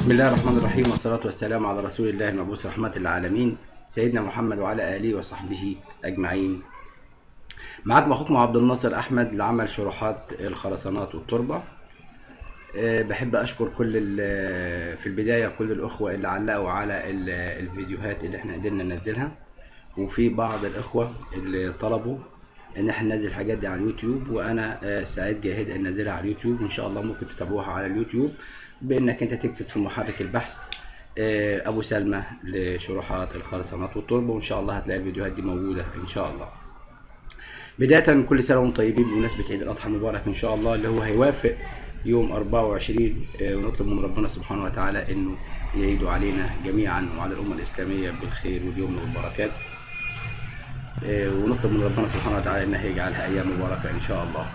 بسم الله الرحمن الرحيم والصلاة والسلام على رسول الله المبعوث رحمة للعالمين سيدنا محمد وعلى آله وصحبه أجمعين معاكم أخوكم عبد الناصر أحمد لعمل شروحات الخرسانات والتربة أه، بحب أشكر كل ال- في البداية كل الأخوة اللي علقوا على ال- الفيديوهات اللي احنا قدرنا ننزلها وفي بعض الإخوة اللي طلبوا ان احنا ننزل الحاجات دي على اليوتيوب وانا آه، سعيد جاهد ان انزلها على اليوتيوب وان شاء الله ممكن تتابعوها على اليوتيوب بانك انت تكتب في محرك البحث آه، ابو سلمى لشروحات الخرسانات والتربه وان شاء الله هتلاقي الفيديوهات دي موجوده ان شاء الله بداية كل سنة وانتم طيبين بمناسبة عيد الأضحى المبارك إن شاء الله اللي هو هيوافق يوم 24 آه، ونطلب من ربنا سبحانه وتعالى إنه يعيدوا علينا جميعا وعلى الأمة الإسلامية بالخير واليمن والبركات آه، ونطلب من ربنا سبحانه وتعالى انه يجعلها ايام مباركه ان شاء الله.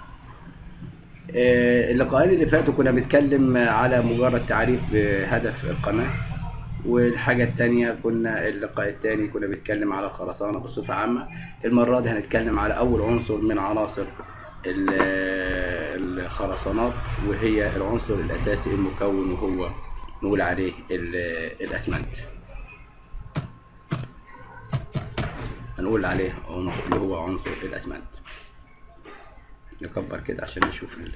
آه، اللقاءين اللي فاتوا كنا بنتكلم على مجرد تعريف بهدف القناه والحاجة التانية كنا اللقاء التاني كنا بنتكلم على الخرسانة بصفة عامة المرة دي هنتكلم على أول عنصر من عناصر ال- الخرسانات وهي العنصر الأساسي المكون وهو نقول عليه ال- الأسمنت هنقول عليه عنصر اللي هو عنصر الاسمنت نكبر كده عشان نشوف ال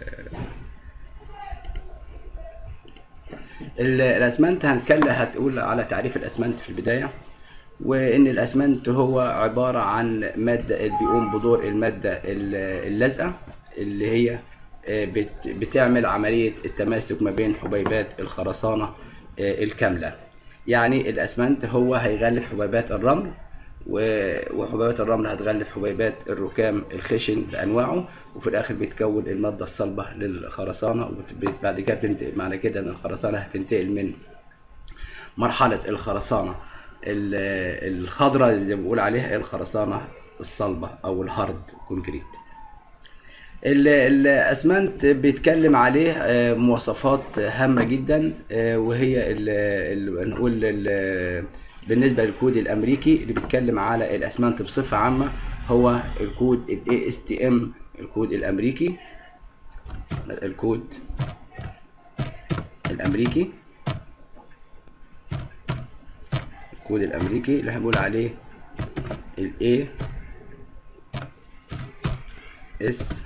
ال- الاسمنت هنتكلم هتقول على تعريف الاسمنت في البدايه وان الاسمنت هو عباره عن ماده اللي بيقوم بدور الماده ال- اللازقه اللي هي آه، بت- بتعمل عمليه التماسك ما بين حبيبات الخرسانه آه، الكامله يعني الاسمنت هو هيغلف حبيبات الرمل و- وحبيبات الرمل هتغلف حبيبات الركام الخشن بانواعه وفي الاخر بيتكون الماده الصلبه للخرسانه وبعد كده بتنتقل معنى كده ان الخرسانه هتنتقل من مرحله الخرسانه ال- الخضراء اللي بنقول عليها الخرسانه الصلبه او الهارد كونكريت ال- الاسمنت بيتكلم عليه آه، مواصفات هامه جدا آه، وهي ال- ال- نقول ال- بالنسبه للكود الامريكي اللي بيتكلم على الاسمنت بصفه عامه هو الكود الاي اس تي ام الكود الامريكي الكود الامريكي الكود الامريكي اللي هنقول عليه الاي اس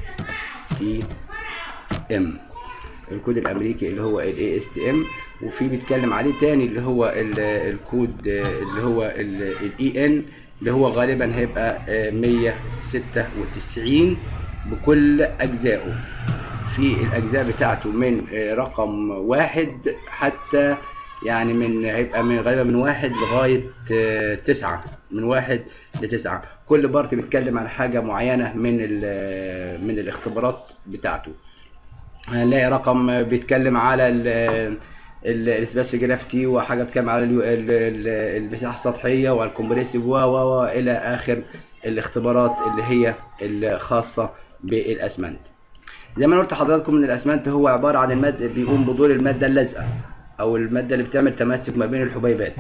تي ام الكود الامريكي اللي هو الاي اس تي ام وفي بيتكلم عليه تاني اللي هو ال- الكود آه، اللي هو الاي ان اللي هو غالبا هيبقى آه، 196 بكل اجزائه في الاجزاء بتاعته من آه، رقم واحد حتى يعني من هيبقى من غالبا من واحد لغايه آه، تسعه من واحد لتسعه كل بارت بيتكلم على حاجه معينه من ال- من الاختبارات بتاعته هنلاقي رقم بيتكلم على ال الاسباس جرافتي وحاجه بتتكلم على اليو- ال- ال- المساحه السطحيه والكومبريسيف و و و الى اخر الاختبارات اللي هي الخاصه بالاسمنت زي ما أنا قلت لحضراتكم ان الاسمنت هو عباره عن الماده بيقوم بدور الماده اللازقه او الماده اللي بتعمل تماسك ما بين الحبيبات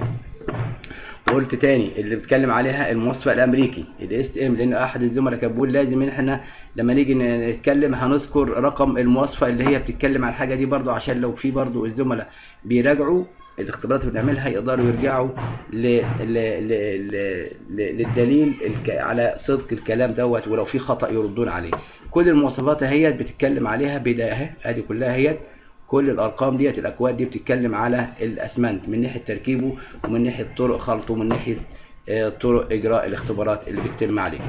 وقلت تاني اللي بيتكلم عليها المواصفه الامريكي الاس تي ام لان احد الزملاء كان بيقول لازم ان احنا لما نيجي ن- نتكلم هنذكر رقم المواصفه اللي هي بتتكلم على الحاجه دي برضو عشان لو في برضو الزملاء بيراجعوا الاختبارات اللي بنعملها يقدروا يرجعوا ل... ل... ل... ل... ل... للدليل الك... على صدق الكلام دوت ولو في خطأ يردون عليه كل المواصفات اهيت بتتكلم عليها بدايه اهي ادي كلها اهيت كل الارقام ديت الاكواد دي بتتكلم على الاسمنت من ناحيه تركيبه ومن ناحيه طرق خلطه ومن ناحيه آه، طرق اجراء الاختبارات اللي بتتم عليه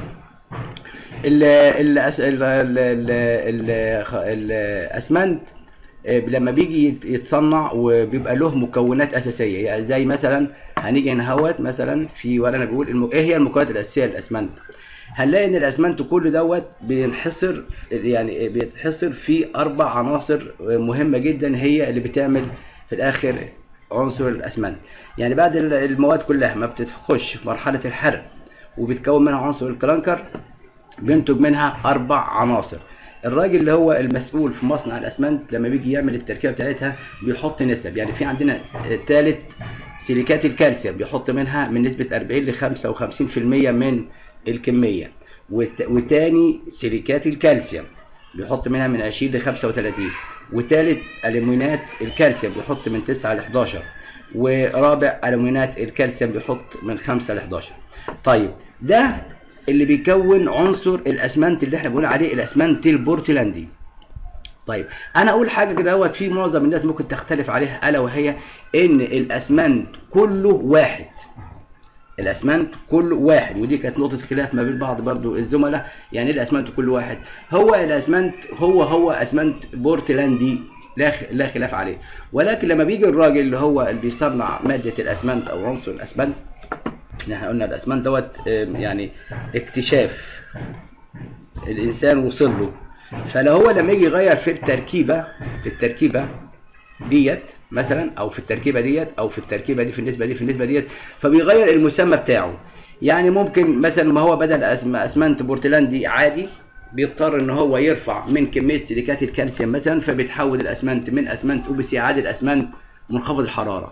ال- الأس- ال- ال- ال- ال- خ- الاسمنت آه، لما بيجي يت- يتصنع وبيبقى له مكونات اساسيه يعني زي مثلا هنيجي هنا اهوت مثلا في ورقه بيقول الم- ايه هي المكونات الاساسيه للاسمنت هنلاقي ان الاسمنت كله دوت بينحصر يعني بيتحصر في اربع عناصر مهمه جدا هي اللي بتعمل في الاخر عنصر الاسمنت يعني بعد ال- المواد كلها ما بتخش في مرحله الحرق وبتكون منها عنصر الكلانكر بينتج منها اربع عناصر الراجل اللي هو المسؤول في مصنع الاسمنت لما بيجي يعمل التركيبه بتاعتها بيحط نسب يعني في عندنا ثالث سيليكات الكالسيوم بيحط منها من نسبه 40 ل 55% من الكميه وت- وتاني سيليكات الكالسيوم بيحط منها من 20 ل 35 وثالث الومنات الكالسيوم بيحط من 9 ل 11 ورابع الومنات الكالسيوم بيحط من 5 ل 11 طيب ده اللي بيكون عنصر الاسمنت اللي احنا بنقول عليه الاسمنت البورتلاندي طيب انا اقول حاجه كده اهوت في معظم الناس ممكن تختلف عليها الا وهي ان الاسمنت كله واحد الاسمنت كله واحد ودي كانت نقطه خلاف ما بين بعض برضو الزملاء يعني ايه الاسمنت كله واحد هو الاسمنت هو هو اسمنت بورتلاندي لا خ- لا خلاف عليه ولكن لما بيجي الراجل اللي هو اللي بيصنع ماده الاسمنت او عنصر الاسمنت احنا قلنا الاسمنت دوت آم، يعني اكتشاف الانسان وصل له فلو هو لما يجي يغير في التركيبه في التركيبه ديت مثلا او في التركيبه ديت او في التركيبه دي في النسبه دي في النسبه ديت فبيغير المسمى بتاعه يعني ممكن مثلا ما هو بدل أسم- اسمنت بورتلاندي عادي بيضطر ان هو يرفع من كميه سيليكات الكالسيوم مثلا فبيتحول الاسمنت من اسمنت او بي سي عادي الاسمنت منخفض الحراره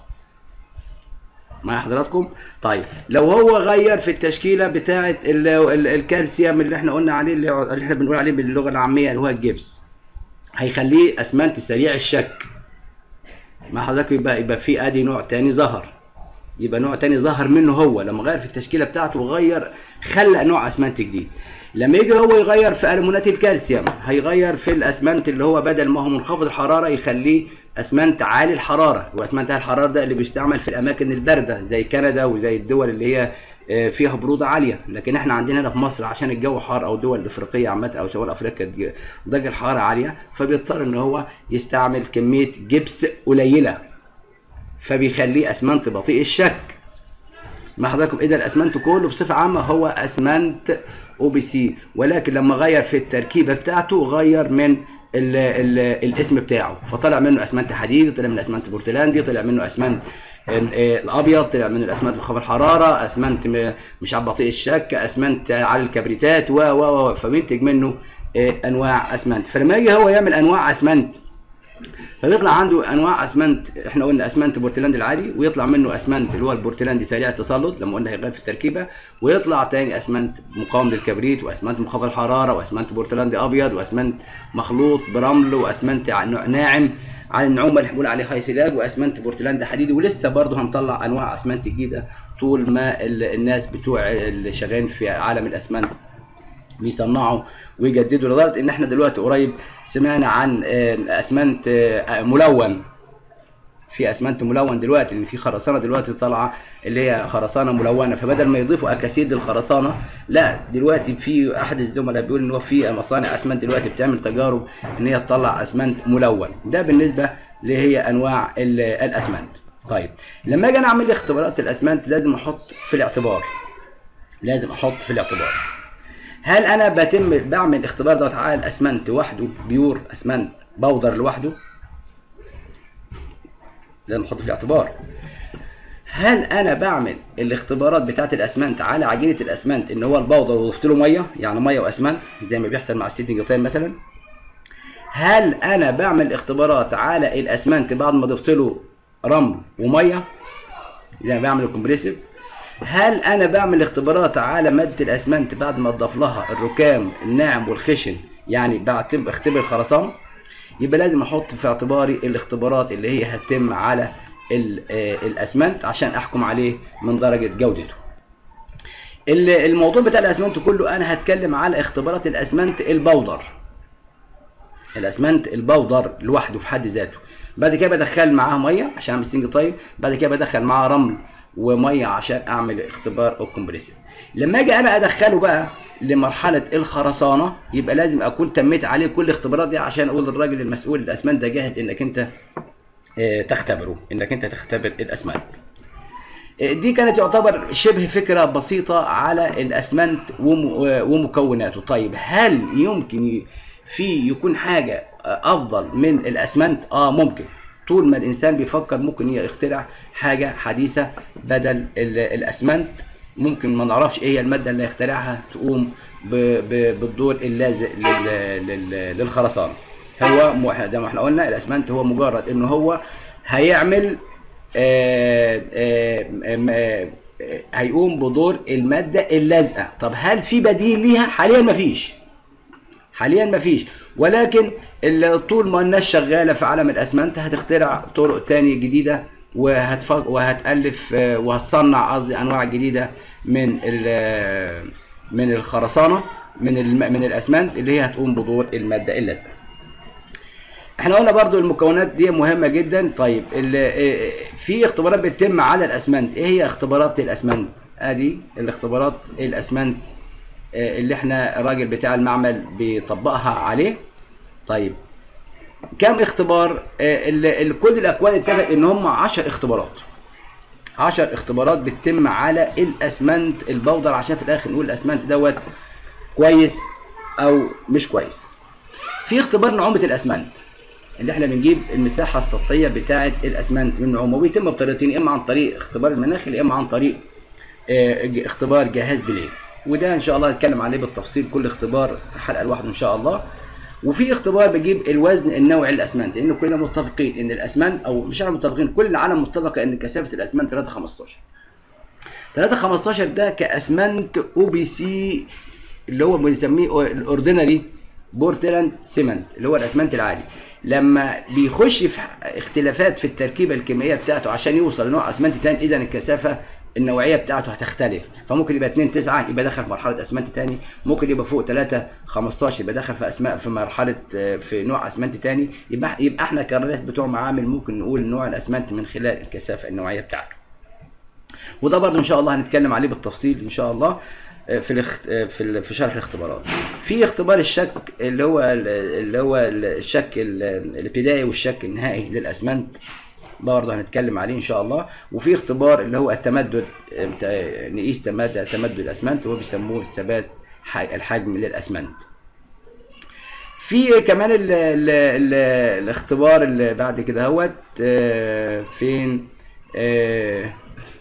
مع حضراتكم طيب لو هو غير في التشكيله بتاعه ال- ال- الكالسيوم اللي احنا قلنا عليه اللي هو- اللي احنا بنقول عليه باللغه العاميه اللي هو الجبس هيخليه اسمنت سريع الشك مع حضرتك يبقى يبقى في ادي نوع تاني ظهر يبقى نوع تاني ظهر منه هو لما غير في التشكيله بتاعته وغير خلق نوع اسمنت جديد لما يجي هو يغير في الومنات الكالسيوم هيغير في الاسمنت اللي هو بدل ما هو منخفض الحراره يخليه اسمنت عالي الحراره واسمنت عالي الحراره ده اللي بيستعمل في الاماكن البارده زي كندا وزي الدول اللي هي آه، فيها بروده عاليه لكن احنا عندنا هنا في مصر عشان الجو حار او الدول الافريقيه عامه او شمال افريقيا الج- درجه الحراره عاليه فبيضطر ان هو يستعمل كميه جبس قليله فبيخليه اسمنت بطيء الشك مع حضراتكم اذا الاسمنت كله بصفه عامه هو اسمنت او بي سي ولكن لما غير في التركيبه بتاعته غير من ال ال الاسم بتاعه فطلع منه اسمنت حديد طلع منه اسمنت بورتلاندي طلع منه اسمنت ال- آه، الابيض طلع منه الاسمنت منخفض الحراره اسمنت م- مش على بطيء الشك اسمنت على الكبريتات و و و فبينتج منه آه، انواع اسمنت فلما يجي هو يعمل انواع اسمنت فبيطلع عنده انواع اسمنت احنا قلنا اسمنت بورتلاند العادي ويطلع منه اسمنت اللي هو البورتلاندي سريع التسلط لما قلنا هيغير في التركيبه ويطلع تاني اسمنت مقاوم للكبريت واسمنت منخفض الحراره واسمنت بورتلاندي ابيض واسمنت مخلوط برمل واسمنت ع- ناعم على النعومه اللي بنقول عليه هاي سلاج واسمنت بورتلاند حديدي ولسه برضه هنطلع انواع اسمنت جديده طول ما ال- الناس بتوع اللي شغالين في عالم الاسمنت بيصنعوا ويجددوا لدرجه ان احنا دلوقتي قريب سمعنا عن آه، اسمنت آه، ملون في اسمنت ملون دلوقتي ان في خرسانه دلوقتي طالعه اللي هي خرسانه ملونه فبدل ما يضيفوا اكاسيد للخرسانه لا دلوقتي في احد الزملاء بيقول ان هو في مصانع اسمنت دلوقتي بتعمل تجارب ان هي تطلع اسمنت ملون ده بالنسبه اللي هي انواع ال- الاسمنت طيب لما اجي انا اعمل اختبارات الاسمنت لازم احط في الاعتبار لازم احط في الاعتبار هل انا بتم بعمل اختبار دوت على الاسمنت وحده بيور اسمنت بودر لوحده لازم احط في الاعتبار هل انا بعمل الاختبارات بتاعه الاسمنت على عجينه الاسمنت ان هو البودر وضفت له ميه يعني ميه واسمنت زي ما بيحصل مع السيتنج تايم مثلا هل انا بعمل اختبارات على الاسمنت بعد ما ضفت له رمل وميه زي ما بعمل الكومبريسيف هل انا بعمل اختبارات على ماده الاسمنت بعد ما اضاف لها الركام الناعم والخشن يعني بعتبر اختبر الخرسانه يبقى لازم احط في اعتباري الاختبارات اللي هي هتتم على ال- آه، الاسمنت عشان احكم عليه من درجه جودته ال- الموضوع بتاع الاسمنت كله انا هتكلم على اختبارات الاسمنت البودر الاسمنت البودر لوحده في حد ذاته بعد كده بدخل معاه ميه عشان اعمل سنج طيب بعد كده بدخل معاه رمل وميه عشان اعمل اختبار الكومبريسيف لما اجي انا ادخله بقى لمرحله الخرسانه يبقى لازم اكون تميت عليه كل الاختبارات دي عشان اقول للراجل المسؤول الاسمنت ده جاهز انك انت آه، تختبره انك انت تختبر الاسمنت دي كانت يعتبر شبه فكرة بسيطة على الأسمنت وم- ومكوناته طيب هل يمكن ي- في يكون حاجة أفضل من الأسمنت؟ آه ممكن طول ما الإنسان بيفكر ممكن يخترع حاجة حديثة بدل ال- الأسمنت ممكن ما نعرفش إيه هي المادة اللي هيخترعها تقوم ب- ب- بالدور اللازق لل- لل- للخرسانة هو م- زي ما احنا قلنا الأسمنت هو مجرد إن هو هيعمل آه، آه، آم، آه، آه، هيقوم بدور المادة اللازقة طب هل في بديل ليها حاليا مفيش حاليا مفيش ولكن ال- طول ما الناس شغاله في عالم الاسمنت هتخترع طرق تانية جديده وهتفق وهتالف آه، وهتصنع قصدي انواع جديده من ال- من الخرسانه من الم- من الاسمنت اللي هي هتقوم بدور الماده اللازمه احنا قلنا برضو المكونات دي مهمة جدا طيب ال- اه- في اختبارات بتتم على الاسمنت ايه هي اختبارات الاسمنت ادي الاختبارات الاسمنت اه، اللي احنا الراجل بتاع المعمل بيطبقها عليه طيب كم اختبار اه، ال- ال- كل الاكواد اتفق ان هم 10 اختبارات 10 اختبارات بتتم على الاسمنت البودر عشان في الاخر نقول الاسمنت دوت كويس او مش كويس في اختبار نعومة الاسمنت ان احنا بنجيب المساحه السطحيه بتاعه الاسمنت من نعومه وبيتم بطريقتين اما عن طريق اختبار المناخ يا اما عن طريق آه، ج- اختبار جهاز بلين وده ان شاء الله هنتكلم عليه بالتفصيل كل اختبار في حلقه لوحده ان شاء الله وفي اختبار بيجيب الوزن النوعي للاسمنت لان كلنا متفقين ان الاسمنت او مش احنا متفقين كل العالم متفق ان كثافه الاسمنت 3 15 3 15 ده كاسمنت او بي سي اللي هو بنسميه الاوردينري بورتلاند سيمنت اللي هو الاسمنت العادي لما بيخش في اختلافات في التركيبه الكيميائيه بتاعته عشان يوصل لنوع اسمنت تاني اذا الكثافه النوعيه بتاعته هتختلف فممكن يبقى 2 9 يبقى دخل في مرحله اسمنت تاني ممكن يبقى فوق 3 15 يبقى دخل في اسماء في مرحله آه، في نوع اسمنت تاني يبقى يبقى احنا كناس بتوع معامل ممكن نقول نوع الاسمنت من خلال الكثافه النوعيه بتاعته وده برضو ان شاء الله هنتكلم عليه بالتفصيل ان شاء الله آه، في الاخت... آه، في ال- في شرح الاختبارات في اختبار الشك اللي هو ال- اللي هو ال- الشك ال- الابتدائي والشك النهائي للاسمنت ده برضه هنتكلم عليه ان شاء الله وفي اختبار اللي هو التمدد آه، بتاع- نقيس تمدد تمدد الاسمنت وهو بيسموه ثبات ح- الحجم للاسمنت في كمان ال ال ال الاختبار اللي بعد كده هوت آه، فين آه،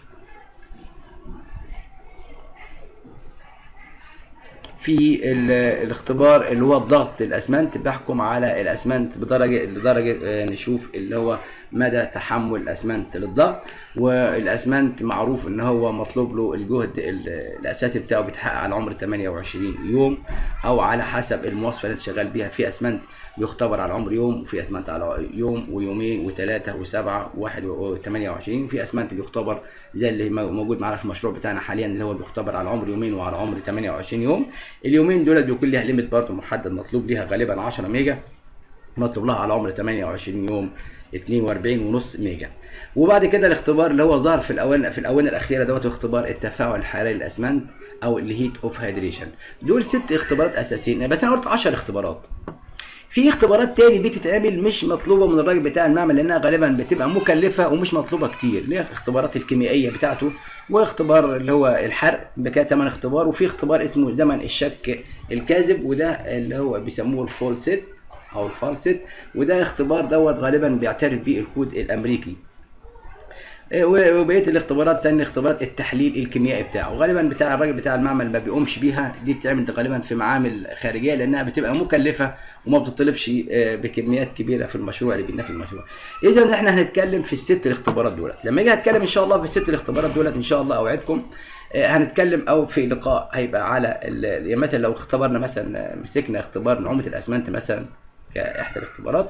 في ال- الاختبار اللي هو الضغط الاسمنت بيحكم على الاسمنت بدرجه لدرجه آه، نشوف اللي هو مدى تحمل الاسمنت للضغط والاسمنت معروف ان هو مطلوب له الجهد ال- الاساسي بتاعه بيتحقق على عمر 28 يوم او على حسب المواصفه اللي انت شغال بيها في اسمنت بيختبر على عمر يوم وفي اسمنت على يوم ويومين وثلاثه وسبعه وواحد و28 وفي اسمنت بيختبر زي اللي مو- موجود معانا في المشروع بتاعنا حاليا اللي هو بيختبر على عمر يومين وعلى عمر 28 يوم اليومين دول بيكون ليها ليميت برضه محدد مطلوب ليها غالبا 10 ميجا مطلوب لها على عمر 28 يوم 42 ونص ميجا وبعد كده الاختبار اللي هو ظهر في الاونه في الاونه الاخيره دوت هو اختبار التفاعل الحراري للاسمنت او الهيت اوف هيدريشن دول ست اختبارات اساسيين بس انا قلت 10 اختبارات في اختبارات تاني بتتعمل مش مطلوبه من الراجل بتاع المعمل لانها غالبا بتبقى مكلفه ومش مطلوبه كتير اللي هي الاختبارات الكيميائيه بتاعته واختبار اللي هو الحرق بكده تمن اختبار وفي اختبار اسمه زمن الشك الكاذب وده اللي هو بيسموه الفول سيت او الفالسيت وده اختبار دوت غالبا بيعترف بيه الكود الامريكي إيه، و- وبقيه الاختبارات تاني اختبارات التحليل الكيميائي بتاعه غالبا بتاع الراجل بتاع المعمل ما بيقومش بيها دي بتتعمل غالبا في معامل خارجيه لانها بتبقى مكلفه وما بتطلبش آه، بكميات كبيره في المشروع اللي بدنا في المشروع اذا احنا هنتكلم في الست الاختبارات دولت لما اجي هتكلم ان شاء الله في الست الاختبارات دولت ان شاء الله اوعدكم آه، هنتكلم او في لقاء هيبقى على ال- يعني مثلا لو اختبرنا مثلا آه، مسكنا اختبار نعومه الاسمنت مثلا كاحدى الاختبارات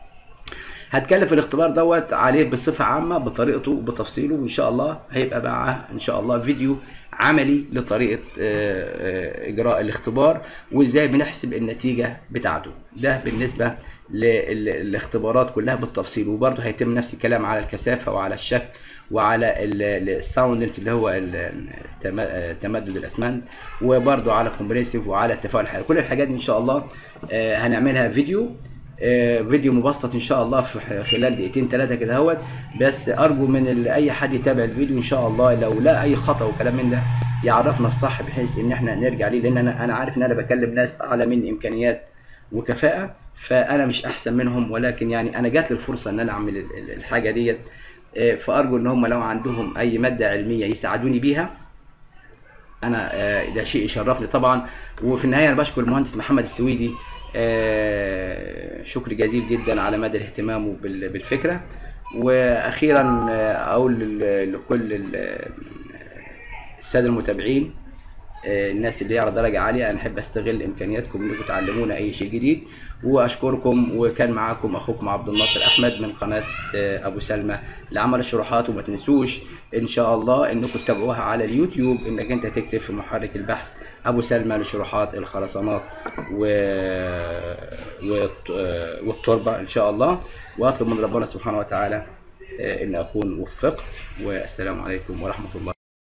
هتكلم في الاختبار دوت عليه بصفة عامة بطريقته وبتفصيله وإن شاء الله هيبقى بقى إن شاء الله فيديو عملي لطريقة آه، آه، إجراء الاختبار وإزاي بنحسب النتيجة بتاعته ده بالنسبة للاختبارات كلها بالتفصيل وبرضه هيتم نفس الكلام على الكثافة وعلى الشك وعلى الساوند اللي هو ال- تم- آه، تمدد الاسمنت وبرضه على الكومبريسيف وعلى التفاعل الحراري كل الحاجات دي ان شاء الله آه، هنعملها فيديو آه، فيديو مبسط ان شاء الله في ح- خلال دقيقتين ثلاثه كده اهوت بس ارجو من ال- اي حد يتابع الفيديو ان شاء الله لو لا اي خطا وكلام من ده يعرفنا الصح بحيث ان احنا نرجع ليه لان انا انا عارف ان انا بكلم ناس اعلى مني امكانيات وكفاءه فانا مش احسن منهم ولكن يعني انا جات لي الفرصه ان انا اعمل ال- ال- الحاجه ديت آه، فارجو ان هم لو عندهم اي ماده علميه يساعدوني بيها انا آه، ده شيء يشرفني طبعا وفي النهايه انا بشكر المهندس محمد السويدي آه، شكر جزيل جدا على مدى اهتمامه بال- بالفكره واخيرا آه، اقول لل- لكل ال- الساده المتابعين آه، الناس اللي هي على درجه عاليه انا احب استغل امكانياتكم انكم تعلمونا اي شيء جديد واشكركم وكان معاكم اخوكم عبد الناصر احمد من قناه آه، ابو سلمى لعمل الشروحات وما تنسوش ان شاء الله انكم تتابعوها على اليوتيوب انك انت تكتب في محرك البحث ابو سلمى لشروحات الخرسانات و... والت- آه، والتربه ان شاء الله واطلب من ربنا سبحانه وتعالى آه، ان اكون وفقت والسلام عليكم ورحمه الله